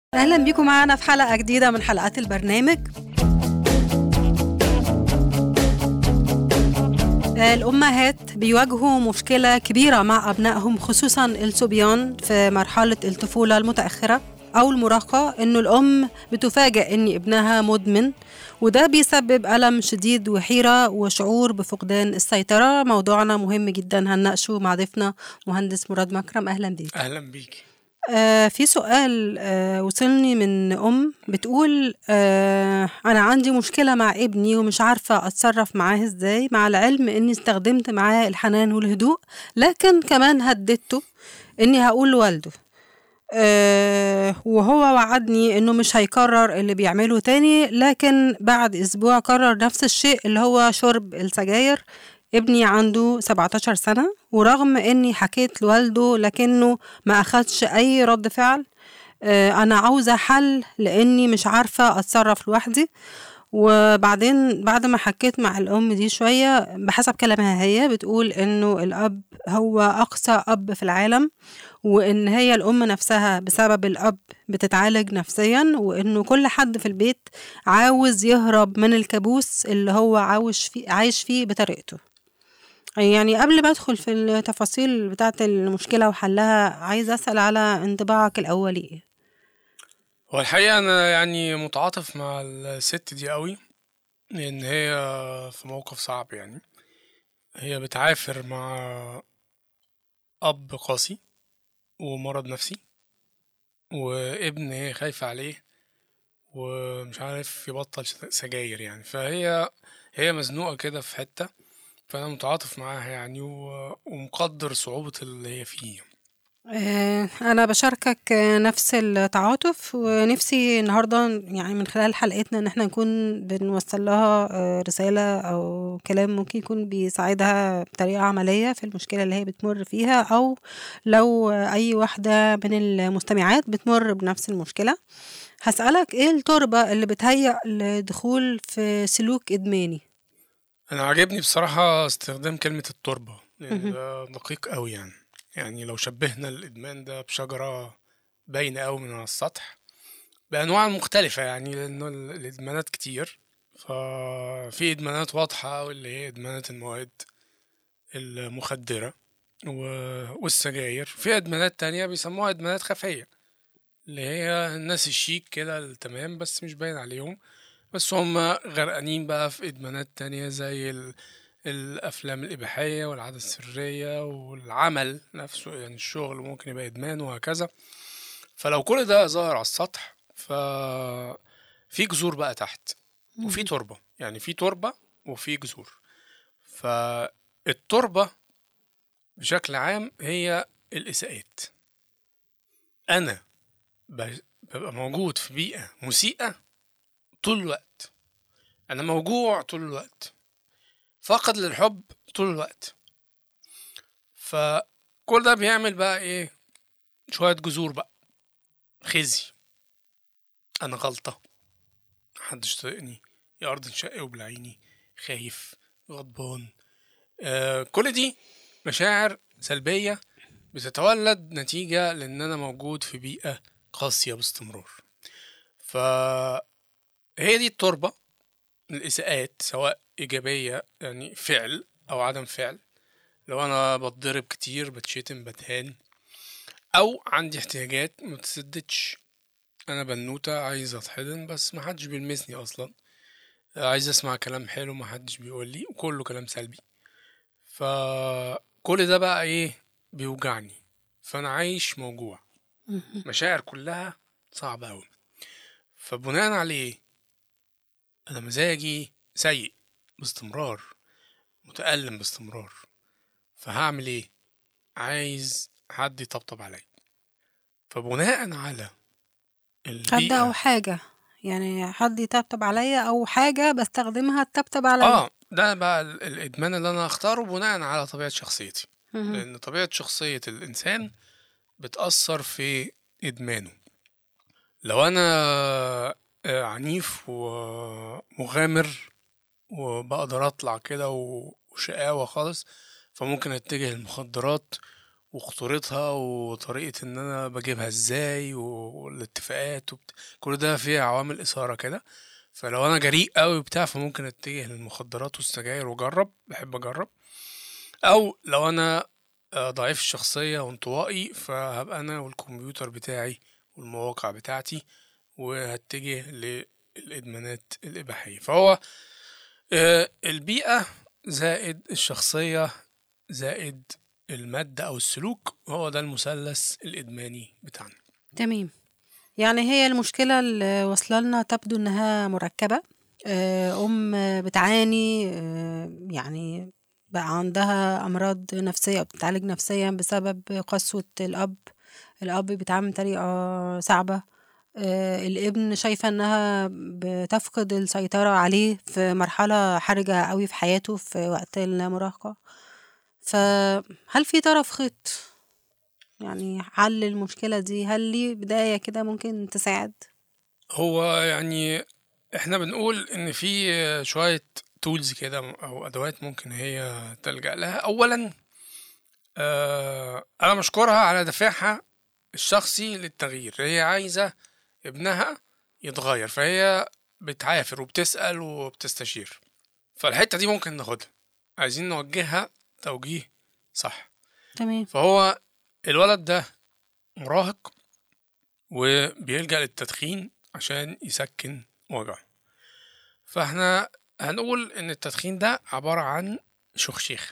اهلا بيكم معانا في حلقه جديده من حلقات البرنامج الامهات بيواجهوا مشكله كبيره مع ابنائهم خصوصا الصبيان في مرحله الطفوله المتاخره او المراهقه انه الام بتفاجئ ان ابنها مدمن وده بيسبب الم شديد وحيره وشعور بفقدان السيطره موضوعنا مهم جدا هنناقشه مع ضيفنا مهندس مراد مكرم اهلا بيك اهلا بيك آه في سؤال آه وصلني من أم بتقول آه أنا عندي مشكلة مع ابني ومش عارفة أتصرف معاه إزاي مع العلم إني استخدمت معاه الحنان والهدوء لكن كمان هددته إني هقول لوالده آه وهو وعدني إنه مش هيكرر اللي بيعمله تاني لكن بعد أسبوع كرر نفس الشيء اللي هو شرب السجاير ابني عنده 17 سنة ورغم اني حكيت لوالده لكنه ما اخدش اي رد فعل آه، انا عاوزة حل لاني مش عارفة اتصرف لوحدي وبعدين بعد ما حكيت مع الام دي شوية بحسب كلامها هي بتقول انه الاب هو اقصى اب في العالم وان هي الام نفسها بسبب الاب بتتعالج نفسيا وانه كل حد في البيت عاوز يهرب من الكابوس اللي هو عاوش فيه عايش فيه بطريقته يعني قبل ما ادخل في التفاصيل بتاعه المشكله وحلها عايزه اسال على انطباعك الاولي ايه هو الحقيقة أنا يعني متعاطف مع الست دي قوي لأن هي في موقف صعب يعني هي بتعافر مع أب قاسي ومرض نفسي وابن هي خايفة عليه ومش عارف يبطل سجاير يعني فهي هي مزنوقة كده في حتة فأنا متعاطف معاها يعني و- ومقدر صعوبة اللي هي فيه آه، أنا بشاركك نفس التعاطف ونفسي النهاردة يعني من خلال حلقتنا إن احنا نكون بنوصل لها آه، رسالة أو كلام ممكن يكون بيساعدها بطريقة عملية في المشكلة اللي هي بتمر فيها أو لو أي واحدة من المستمعات بتمر بنفس المشكلة هسألك إيه التربة اللي بتهيأ لدخول في سلوك إدماني أنا عاجبني بصراحة استخدام كلمة التربة لأن مهم. ده دقيق قوي يعني يعني لو شبهنا الإدمان ده بشجرة باينة قوي من على السطح بأنواع مختلفة يعني لأنه ال- الإدمانات كتير ففي إدمانات واضحة أوي اللي هي إدمانات المواد المخدرة و- والسجاير في إدمانات تانية بيسموها إدمانات خفية اللي هي الناس الشيك كده التمام بس مش باين عليهم بس هم غرقانين بقى في إدمانات تانية زي ال... الأفلام الإباحية والعادة السرية والعمل نفسه يعني الشغل ممكن يبقى إدمان وهكذا فلو كل ده ظاهر على السطح ف في جذور بقى تحت وفي تربة يعني في تربة وفي جذور فالتربة بشكل عام هي الإساءات أنا ب- ببقى موجود في بيئة مسيئة طول الوقت أنا موجوع طول الوقت فاقد للحب طول الوقت فكل ده بيعمل بقى إيه شوية جذور بقى خزي أنا غلطة محدش طايقني يا أرض انشقي وبلعيني خايف غضبان آه كل دي مشاعر سلبية بتتولد نتيجة لأن أنا موجود في بيئة قاسية باستمرار فهي دي التربة الإساءات سواء إيجابية يعني فعل أو عدم فعل لو أنا بتضرب كتير بتشتم بتهان أو عندي احتياجات متسددش أنا بنوتة عايز أتحضن بس محدش بيلمسني أصلا عايز أسمع كلام حلو محدش بيقول لي وكله كلام سلبي فكل ده بقى إيه بيوجعني فأنا عايش موجوع مشاعر كلها صعبة أوي فبناء عليه أنا مزاجي سيء باستمرار متألم باستمرار فهعمل إيه؟ عايز حد يطبطب عليا فبناء على حد البيئة أو حاجة يعني حد يطبطب عليا أو حاجة بستخدمها تطبطب عليا اه ده بقى ال- الادمان اللي انا اختاره بناء على طبيعه شخصيتي مهم. لان طبيعه شخصيه الانسان بتاثر في ادمانه لو انا آه، عنيف ومغامر وبقدر اطلع كده و- وشقاوه خالص فممكن اتجه للمخدرات وخطورتها وطريقة ان انا بجيبها ازاي والاتفاقات وبت... كل ده فيه عوامل اثارة كده فلو انا جريء قوي وبتاع فممكن اتجه للمخدرات والسجاير واجرب بحب اجرب او لو انا آه، ضعيف الشخصية وانطوائي فهبقى انا والكمبيوتر بتاعي والمواقع بتاعتي وهتجه للادمانات الاباحية فهو آه، البيئة زائد الشخصية زائد المادة أو السلوك هو ده المثلث الإدماني بتاعنا تمام يعني هي المشكلة اللي واصلة لنا تبدو إنها مركبة آه، أم بتعاني آه، يعني بقى عندها أمراض نفسية أو بتتعالج نفسيا بسبب قسوة الأب الأب بيتعامل بطريقة صعبة آه، الابن شايفة إنها بتفقد السيطرة عليه في مرحلة حرجة قوي في حياته في وقت المراهقة فهل في طرف خيط يعني حل المشكلة دي هل ليه بداية كده ممكن تساعد هو يعني احنا بنقول ان في شوية تولز كده او ادوات ممكن هي تلجأ لها اولا آه انا مشكورها على دافعها الشخصي للتغيير هي عايزة ابنها يتغير فهي بتعافر وبتسأل وبتستشير فالحتة دي ممكن ناخدها عايزين نوجهها توجيه صح تمام فهو الولد ده مراهق وبيلجأ للتدخين عشان يسكن وجعه فاحنا هنقول ان التدخين ده عبارة عن شخشيخ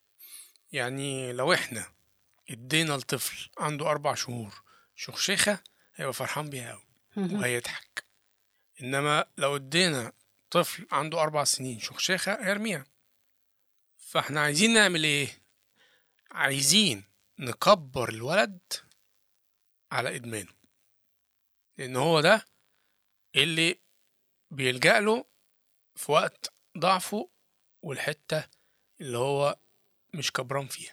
يعني لو احنا ادينا الطفل عنده اربع شهور شخشيخة هيبقى فرحان بيها اوي مهم. وهيضحك انما لو ادينا طفل عنده اربع سنين شخشيخة هيرميها فاحنا عايزين نعمل ايه عايزين نكبر الولد على ادمانه لان هو ده اللي بيلجأ له في وقت ضعفه والحتة اللي هو مش كبران فيها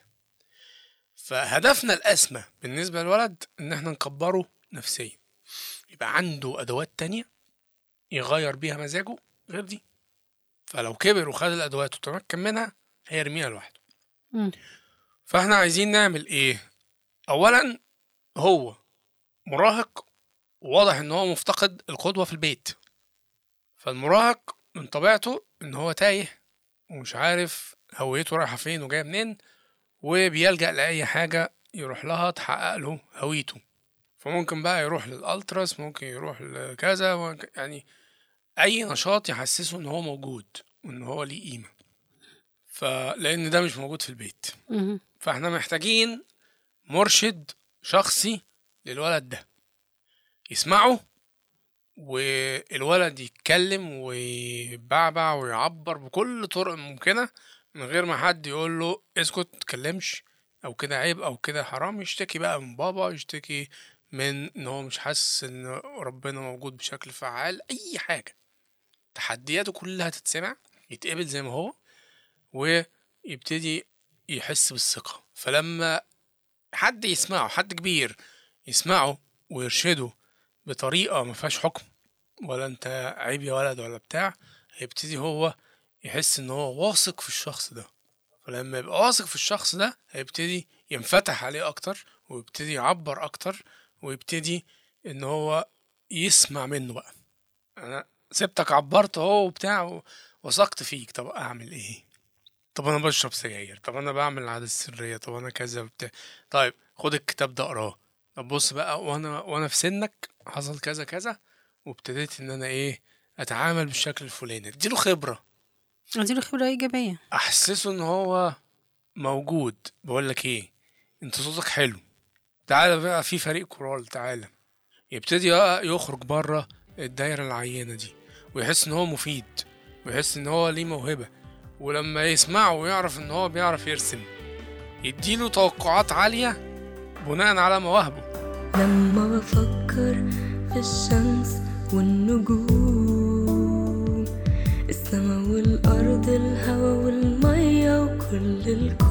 فهدفنا الأسمى بالنسبة للولد إن احنا نكبره نفسيا يبقى عنده أدوات تانية يغير بيها مزاجه غير دي فلو كبر وخد الأدوات وتمكن منها هيرميها لوحده مم. فاحنا عايزين نعمل ايه اولا هو مراهق واضح ان هو مفتقد القدوة في البيت فالمراهق من طبيعته ان هو تايه ومش عارف هويته رايحة فين وجاية منين وبيلجأ لأي حاجة يروح لها تحقق له هويته فممكن بقى يروح للألتراس ممكن يروح لكذا ممكن- يعني أي نشاط يحسسه إن هو موجود وإن هو ليه قيمة فلأن ده مش موجود في البيت مهم. فاحنا محتاجين مرشد شخصي للولد ده يسمعه والولد يتكلم ويبعبع ويعبر بكل طرق ممكنة من غير ما حد يقول له اسكت متتكلمش او كده عيب او كده حرام يشتكي بقى من بابا يشتكي من ان هو مش حاسس ان ربنا موجود بشكل فعال اي حاجة تحدياته كلها تتسمع يتقبل زي ما هو ويبتدي يحس بالثقة فلما حد يسمعه حد كبير يسمعه ويرشده بطريقة ما فيهاش حكم ولا انت عيب يا ولد ولا بتاع هيبتدي هو يحس ان هو واثق في الشخص ده فلما يبقى واثق في الشخص ده هيبتدي ينفتح عليه اكتر ويبتدي يعبر اكتر ويبتدي ان هو يسمع منه بقى انا سبتك عبرت اهو وبتاع وثقت فيك طب اعمل ايه طب انا بشرب سجاير طب انا بعمل العادة السرية طب انا كذا بتاع طيب خد الكتاب ده اقراه طب بص بقى وانا وانا في سنك حصل كذا كذا وابتديت ان انا ايه اتعامل بالشكل الفلاني اديله خبرة اديله خبرة إيجابية احسسه ان هو موجود بقول لك ايه انت صوتك حلو تعالى بقى في فريق كورال تعالى يبتدي بقى يخرج بره الدايرة العينة دي ويحس ان هو مفيد ويحس ان هو ليه موهبة ولما يسمعه ويعرف ان هو بيعرف يرسم يديله توقعات عالية بناء على مواهبه لما بفكر في الشمس والنجوم السما والأرض الهوا والمية وكل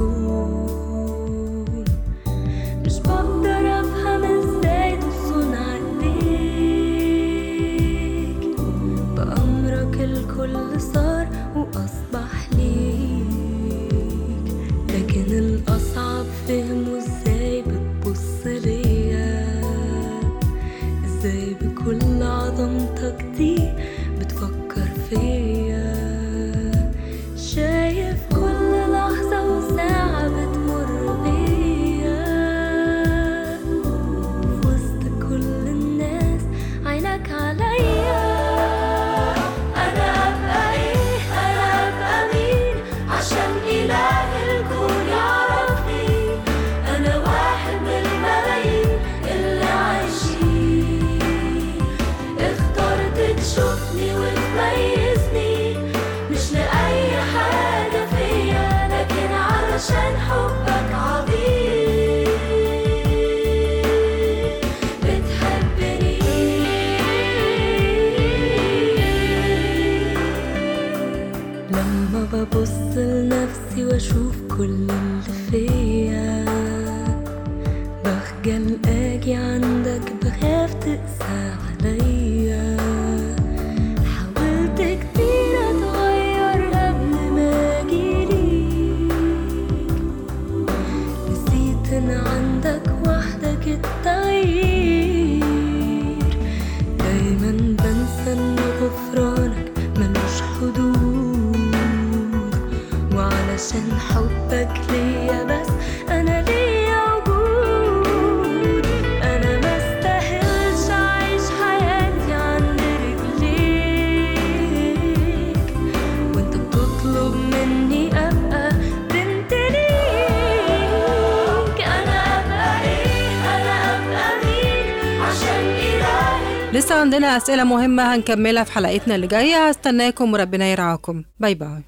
الكون مش بقدر أفهم ازاي تصنع ايديك بأمرك الكل صار وأصبح ليك لكن الأصعب فهمه ازاي كل عظمتك دي بتفكر فيا شايف كل لحظة وساعة بتمر بيا في وسط كل الناس عينك عليا أنا أبقى إيه أنا أبقى مين عشان إله الكون يعرفني أنا واحد من الملايين اللي عايشين اخترت تشوفني وتميزني مش لأي حاجة فيا لكن علشان حبك عظيم بتحبني لما ببص لنفسي واشوف كل اللي فيا بخجل اجي عندك بخاف تقسى عليا حاولت كتير اتغير قبل ما اجيليك نسيت ان عندك وحدك التغيير دايما بنسى ان غفرانك ملوش حدود وعلشان حبك ليا بس انا ليا وجود انا ما استاهلش اعيش حياتي عند رجليك وانت بتطلب مني ابقى بنت ليك انا ابقى ايه انا ابقى مين عشان الهي لسه عندنا أسئلة مهمة هنكملها في حلقتنا اللي جاية هستناكم وربنا يرعاكم باي باي